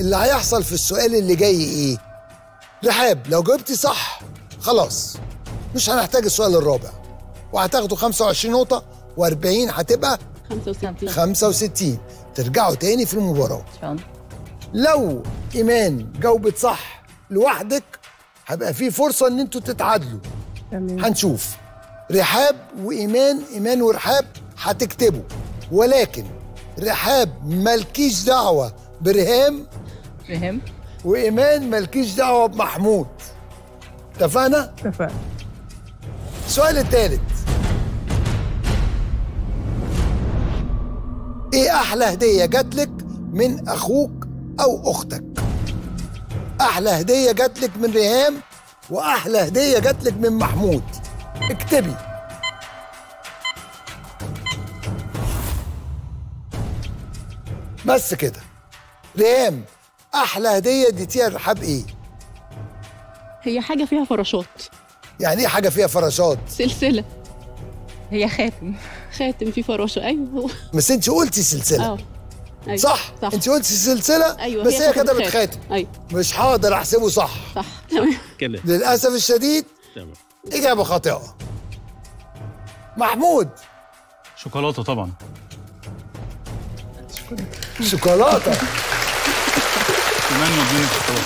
اللي هيحصل في السؤال اللي جاي ايه رحاب لو جاوبتي صح خلاص مش هنحتاج السؤال الرابع وهتاخدوا 25 نقطة و40 هتبقى 65 65 ترجعوا تاني في المباراة ان شاء الله لو إيمان جاوبت صح لوحدك هيبقى في فرصة إن انتوا تتعادلوا تمام هنشوف رحاب وإيمان إيمان ورحاب هتكتبوا ولكن رحاب مالكيش دعوة برهام فهم وإيمان مالكيش دعوة بمحمود اتفقنا؟ اتفقنا السؤال الثالث ايه احلى هديه جات لك من اخوك او اختك احلى هديه جات لك من ريهام واحلى هديه جات لك من محمود اكتبي بس كده ريهام احلى هديه اديتيها لرحاب ايه هي حاجه فيها فراشات يعني ايه حاجه فيها فراشات سلسله هي خاتم خاتم فيه فراشه ايوه هو بس انت قلتي سلسله اه أيوة. صح, صح انت قلتي سلسله ايوه بس هي كتبت كتبت خاتم ايوه مش هقدر احسبه صح صح تمام كده للاسف الشديد تمام اجابه خاطئه محمود شوكولاته طبعا شوكولاته كمان مدينه الشوكولاته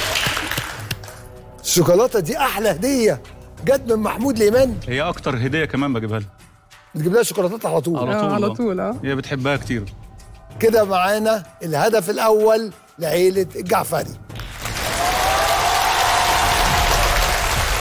الشوكولاته دي احلى هديه جت من محمود ليمان هي اكتر هديه كمان بجيبها لها بتجيب لها شوكولاتات على طول على آه، طول على آه. طول اه هي بتحبها كتير كده معانا الهدف الاول لعيله الجعفري